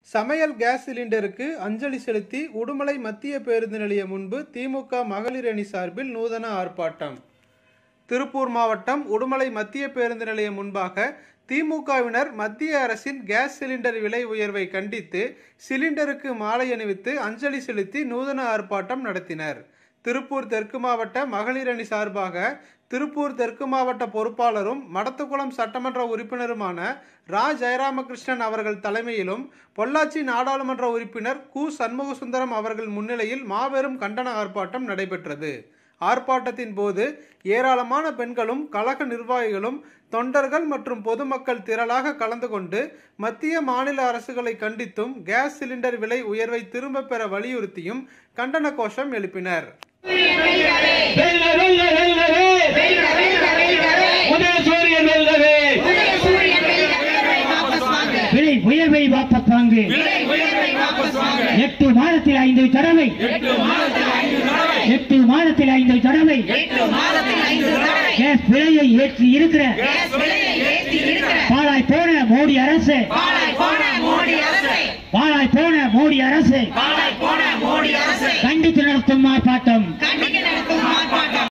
சமையல் கேஸ் சிலிண்டருக்கு அஞ்சலி செலுத்தி உடுமலை மத்திய பேருந்து நிலையம் முன்பு திமுக மகளிர் அணி சார்பில் நூதன ஆர்ப்பாட்டம் திருப்பூர் மாவட்டம் உடுமலை மத்திய பேருந்து நிலையம் முன்பாக திமுகவினர் மத்திய அரசின் கேஸ் சிலிண்டர் விலை உயர்வை கண்டித்து சிலிண்டருக்கு மாலை அணிவித்து அஞ்சலி செலுத்தி நூதன ஆர்ப்பாட்டம் நடத்தினர் திருப்பூர் தெற்கு மாவட்ட மகளிர் அணி சார்பாக திருப்பூர் தெற்கு மாவட்ட பொறுப்பாளரும் மடத்துக்குளம் சட்டமன்ற உறுப்பினருமான ரா ஜெயராமகிருஷ்ணன் அவர்கள் தலைமையிலும் பொள்ளாச்சி நாடாளுமன்ற உறுப்பினர் கு சண்முகசுந்தரம் அவர்கள் முன்னிலையில் மாபெரும் கண்டன ஆர்ப்பாட்டம் நடைபெற்றது ஆர்ப்பாட்டத்தின் போது ஏராளமான பெண்களும் கழக நிர்வாகிகளும் தொண்டர்கள் மற்றும் பொதுமக்கள் திரளாக கலந்து கொண்டு மத்திய மாநில அரசுகளை கண்டித்தும் கேஸ் சிலிண்டர் விலை உயர்வை திரும்பப் பெற வலியுறுத்தியும் கண்டன கோஷம் எழுப்பினர் வெல்ல வெல்ல வெல்லவே உதயசூரியன் வெல்லவே விலை உயர்வை வாபஸ் வாங்கு எட்டு மாதத்தில் ஐந்து தடவை எட்டு மாதத்தில் ஐந்து தடவை கேஸ் விலையை ஏற்றி இருக்கிற பாலாய் போன மோடி அரசு பாலாய் போன மோடி அரசு கண்டித்து நடத்தும் ஆர்ப்பாட்டம்